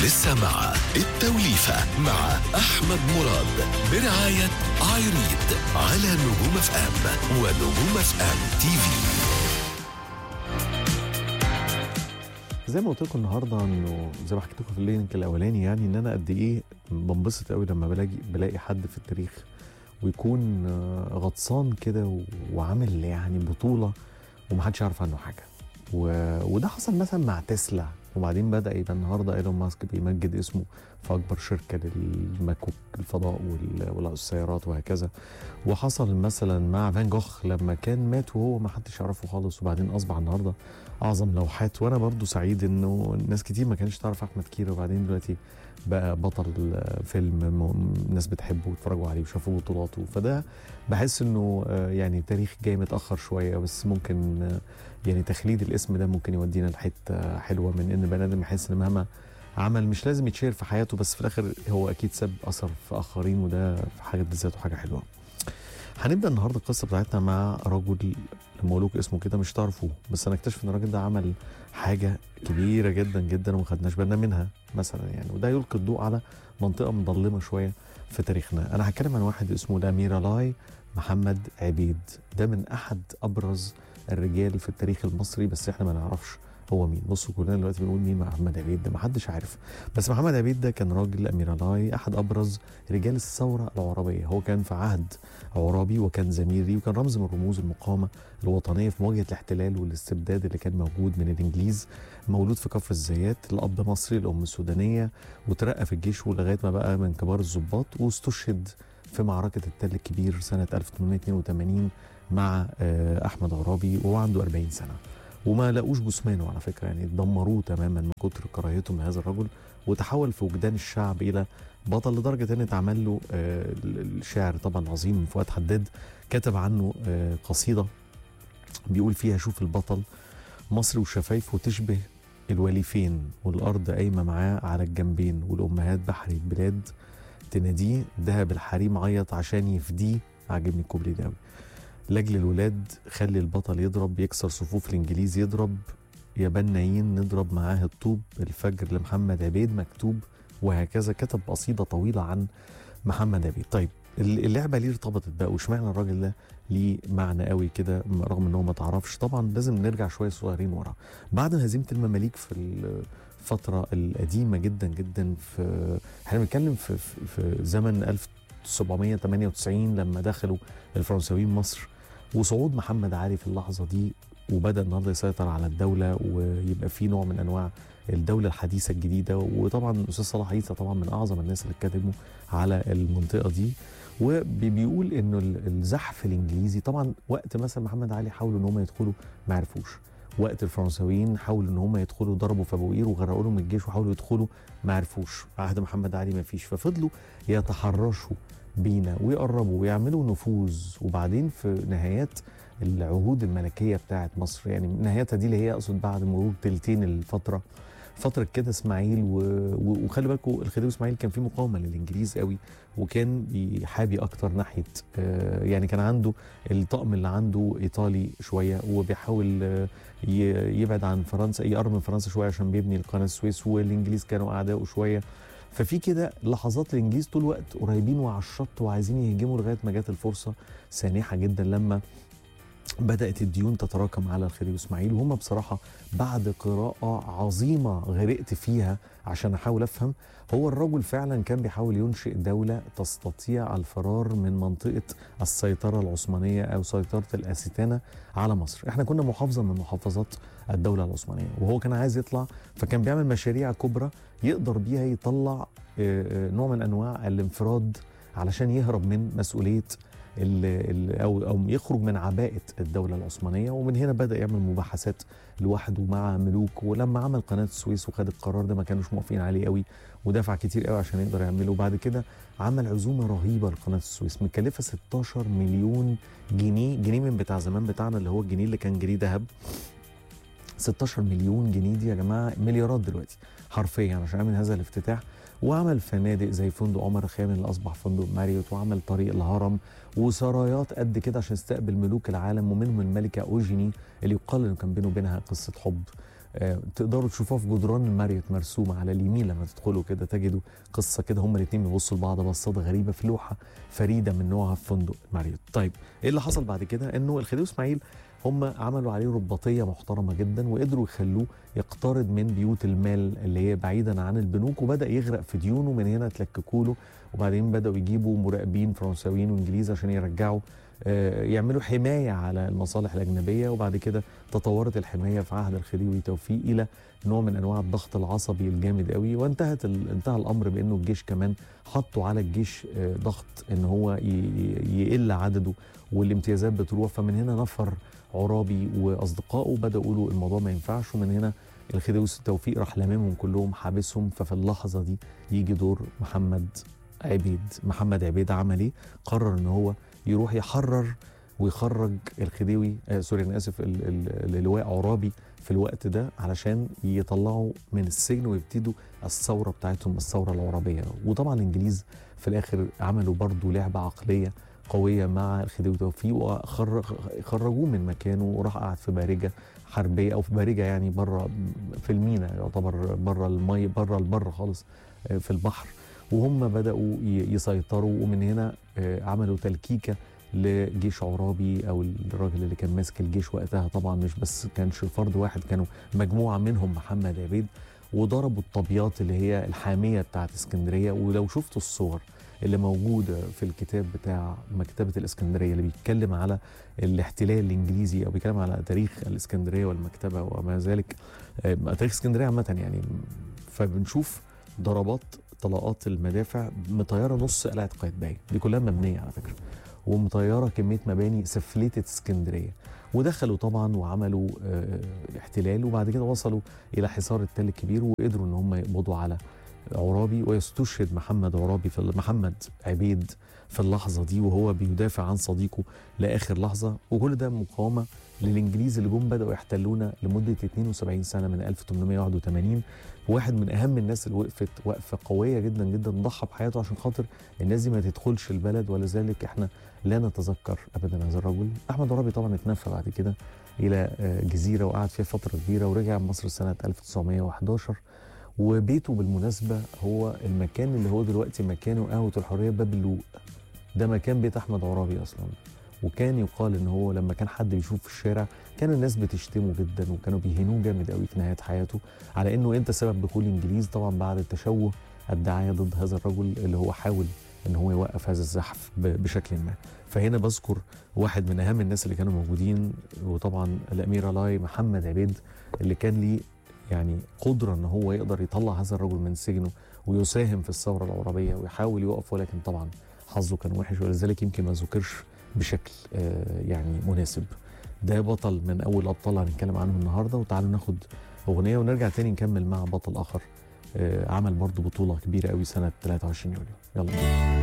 لسه مع التوليفة مع أحمد مراد برعاية عايريد على نجوم اف ام ونجوم اف ام تي في زي ما قلت لكم النهارده انه زي ما حكيت لكم في اللينك الاولاني يعني ان انا قد ايه بنبسط قوي لما بلاقي بلاقي حد في التاريخ ويكون آه، غطسان كده و- وعامل يعني بطوله ومحدش يعرف عنه حاجه و... وده حصل مثلا مع تسلا وبعدين بدا يبقى النهارده ايلون ماسك بيمجد اسمه في اكبر شركه للمكوك الفضاء وال... والسيارات وهكذا وحصل مثلا مع فان جوخ لما كان مات وهو ما حدش يعرفه خالص وبعدين اصبح النهارده اعظم لوحات وانا برضو سعيد انه ناس كتير ما كانتش تعرف احمد كيرة وبعدين دلوقتي بقى بطل فيلم م- الناس بتحبه واتفرجوا عليه وشافوا بطولاته فده بحس انه آه، يعني تاريخ جاي متاخر شويه بس ممكن آه، يعني تخليد الاسم ده ممكن يودينا لحته حلوه من ان بني ادم يحس ان مهما عمل مش لازم يتشير في حياته بس في الاخر هو اكيد ساب اثر في اخرين وده في حاجه بذاته حاجه حلوه. هنبدا النهارده القصه بتاعتنا مع رجل لما اقول لكم اسمه كده مش تعرفوه بس انا اكتشف ان الراجل ده عمل حاجه كبيره جدا جدا وما خدناش بالنا منها مثلا يعني وده يلقي الضوء على منطقه مظلمه شويه في تاريخنا انا هتكلم عن واحد اسمه لاميرالاي محمد عبيد ده من احد ابرز الرجال في التاريخ المصري بس احنا ما نعرفش هو مين بصوا كلنا دلوقتي بنقول مين محمد عبيد ده محدش عارف بس محمد عبيد ده كان راجل اميرالاي احد ابرز رجال الثوره العربيه هو كان في عهد عرابي وكان زميلي وكان رمز من رموز المقاومه الوطنيه في مواجهه الاحتلال والاستبداد اللي كان موجود من الانجليز مولود في كفر الزيات الاب مصري الام سودانيه وترقى في الجيش ولغايه ما بقى من كبار الضباط واستشهد في معركه التل الكبير سنه 1882 مع آه، احمد عرابي وهو عنده 40 سنه وما لقوش جثمانه على فكره يعني دمروه تماما من كتر كراهيتهم لهذا الرجل وتحول في وجدان الشعب الى بطل لدرجه ان اتعمل له آه، الشاعر طبعا العظيم فؤاد حداد كتب عنه آه، قصيده بيقول فيها شوف البطل مصر وشفايفه تشبه الوليفين والارض قايمه معاه على الجنبين والامهات بحر البلاد تناديه دهب الحريم عيط عشان يفديه عاجبني الكوبلي ده أوي. لاجل الولاد خلي البطل يضرب يكسر صفوف الانجليز يضرب يا بنايين نضرب معاه الطوب الفجر لمحمد عبيد مكتوب وهكذا كتب قصيده طويله عن محمد عبيد طيب اللعبه ليه ارتبطت بقى واشمعنى الراجل ده ليه معنى قوي كده رغم ان هو ما تعرفش طبعا لازم نرجع شويه صغيرين ورا بعد هزيمه المماليك في الفتره القديمه جدا جدا في احنا بنتكلم في, في, في زمن 1798 لما دخلوا الفرنساويين مصر وصعود محمد علي في اللحظه دي وبدا النهارده يسيطر على الدوله ويبقى في نوع من انواع الدوله الحديثه الجديده وطبعا الاستاذ صلاح عيسى طبعا من اعظم الناس اللي اتكلموا على المنطقه دي وبيقول انه الزحف الانجليزي طبعا وقت مثلا محمد علي حاولوا ان هم يدخلوا ما عرفوش وقت الفرنساويين حاولوا ان هم يدخلوا ضربوا في ابو قير وغرقوا لهم الجيش وحاولوا يدخلوا ما عرفوش عهد محمد علي ما فيش ففضلوا يتحرشوا بينا ويقربوا ويعملوا نفوذ وبعدين في نهايات العهود الملكيه بتاعت مصر يعني نهايتها دي اللي هي اقصد بعد مرور تلتين الفتره فتره كده اسماعيل و... وخلي بالكم الخديوي اسماعيل كان في مقاومه للانجليز قوي وكان بيحابي اكتر ناحيه آه يعني كان عنده الطقم اللي عنده ايطالي شويه وبيحاول آه يبعد عن فرنسا يقرب من فرنسا شويه عشان بيبني القناه السويس والانجليز كانوا اعدائه شويه ففي كده لحظات الانجليز طول الوقت قريبين وعلى الشط وعايزين يهجموا لغايه ما جت الفرصه سانحه جدا لما بدات الديون تتراكم على الخديوي اسماعيل وهم بصراحه بعد قراءه عظيمه غرقت فيها عشان احاول افهم هو الرجل فعلا كان بيحاول ينشئ دوله تستطيع الفرار من منطقه السيطره العثمانيه او سيطره الاستانه على مصر احنا كنا محافظه من محافظات الدوله العثمانيه وهو كان عايز يطلع فكان بيعمل مشاريع كبرى يقدر بيها يطلع نوع من انواع الانفراد علشان يهرب من مسؤوليه ال ال او او يخرج من عباءه الدوله العثمانيه ومن هنا بدا يعمل مباحثات لوحده مع ملوك ولما عمل قناه السويس وخد القرار ده ما كانوش موافقين عليه قوي ودفع كتير قوي عشان يقدر يعمله وبعد كده عمل عزومه رهيبه لقناه السويس مكلفه 16 مليون جنيه جنيه من بتاع زمان بتاعنا اللي هو الجنيه اللي كان جنيه ذهب 16 مليون جنيه دي يا جماعه مليارات دلوقتي حرفيا عشان يعمل هذا الافتتاح وعمل فنادق زي فندق عمر الخيام اللي اصبح فندق ماريوت وعمل طريق الهرم وسرايات قد كده عشان يستقبل ملوك العالم ومنهم الملكه اوجيني اللي يقال انه كان بينه وبينها قصه حب آه، تقدروا تشوفوها في جدران الماريوت مرسومه على اليمين لما تدخلوا كده تجدوا قصه كده هما الاثنين بيبصوا لبعض بصات غريبه في لوحه فريده من نوعها في فندق ماريوت طيب ايه اللي حصل بعد كده انه الخديوي اسماعيل هم عملوا عليه رباطيه محترمه جدا وقدروا يخلوه يقترض من بيوت المال اللي هي بعيدا عن البنوك وبدا يغرق في ديونه من هنا اتلككوا له وبعدين بداوا يجيبوا مراقبين فرنساويين وانجليز عشان يرجعوا آه، يعملوا حمايه على المصالح الاجنبيه وبعد كده تطورت الحمايه في عهد الخديوي توفيق الى نوع من انواع الضغط العصبي الجامد قوي وانتهت ال... انتهى الامر بانه الجيش كمان حطوا على الجيش آه، ضغط ان هو ي... ي- يقل عدده والامتيازات بتروح فمن هنا نفر عرابي واصدقائه بداوا يقولوا الموضوع ما ينفعش ومن هنا الخديوي توفيق راح لاممهم كلهم حابسهم ففي اللحظه دي يجي دور محمد عبيد محمد عبيد عمل ايه قرر ان هو يروح يحرر ويخرج الخديوي آه سوري انا اسف ال- ال- اللواء عرابي في الوقت ده علشان يطلعوا من السجن ويبتدوا الثوره بتاعتهم الثوره العربيه وطبعا الانجليز في الاخر عملوا برضو لعبه عقليه قويه مع الخديوي توفيق وخرجوه من مكانه وراح قعد في بارجه حربيه او في بارجه يعني بره في المينا يعتبر بره المي بره البر خالص آه، في البحر وهم بداوا ي- يسيطروا ومن هنا آه، عملوا تلكيكه لجيش عرابي او الراجل اللي كان ماسك الجيش وقتها طبعا مش بس كانش فرد واحد كانوا مجموعه منهم محمد عبيد وضربوا الطبيات اللي هي الحاميه بتاعت اسكندريه ولو شفتوا الصور اللي موجوده في الكتاب بتاع مكتبه الاسكندريه اللي بيتكلم على الاحتلال الانجليزي او بيتكلم على تاريخ الاسكندريه والمكتبه وما ذلك آه، تاريخ اسكندريه عامه يعني فبنشوف ضربات طلقات المدافع مطيره نص قلعه قايتباي دي كلها مبنيه على فكره ومطيره كميه مباني سفلته اسكندريه ودخلوا طبعا وعملوا آه، احتلال وبعد كده وصلوا الى حصار التل الكبير وقدروا ان هم يقبضوا على عرابي ويستشهد محمد عرابي في محمد عبيد في اللحظه دي وهو بيدافع عن صديقه لاخر لحظه وكل ده مقاومه للانجليز اللي جم بداوا يحتلونا لمده 72 سنه من 1881 واحد من اهم الناس اللي وقفت وقفه قويه جدا جدا ضحى بحياته عشان خاطر الناس دي ما تدخلش البلد ولذلك احنا لا نتذكر ابدا هذا الرجل احمد عرابي طبعا اتنفى بعد كده الى آه، جزيره وقعد فيها فتره كبيره ورجع مصر سنه 1911 وبيته بالمناسبه هو المكان اللي هو دلوقتي مكانه قهوه الحريه باب اللوق ده مكان بيت احمد عرابي اصلا وكان يقال ان هو لما كان حد بيشوف في الشارع كان الناس بتشتمه جدا وكانوا بيهينوه جامد قوي في نهايه حياته على انه انت سبب دخول الانجليز طبعا بعد التشوه الدعايه ضد هذا الرجل اللي هو حاول ان هو يوقف هذا الزحف ب- بشكل ما فهنا بذكر واحد من اهم الناس اللي كانوا موجودين وطبعا الاميره لاي محمد عبيد اللي كان ليه يعني قدره ان هو يقدر يطلع هذا الرجل من سجنه ويساهم في الثوره العربيه ويحاول يقف ولكن طبعا حظه كان وحش ولذلك يمكن ما ذكرش بشكل آه، يعني مناسب ده بطل من اول ابطال هنتكلم عنه النهارده وتعالوا ناخد اغنيه ونرجع تاني نكمل مع بطل اخر آه، عمل برضه بطوله كبيره قوي سنه 23 يوليو يلا بينا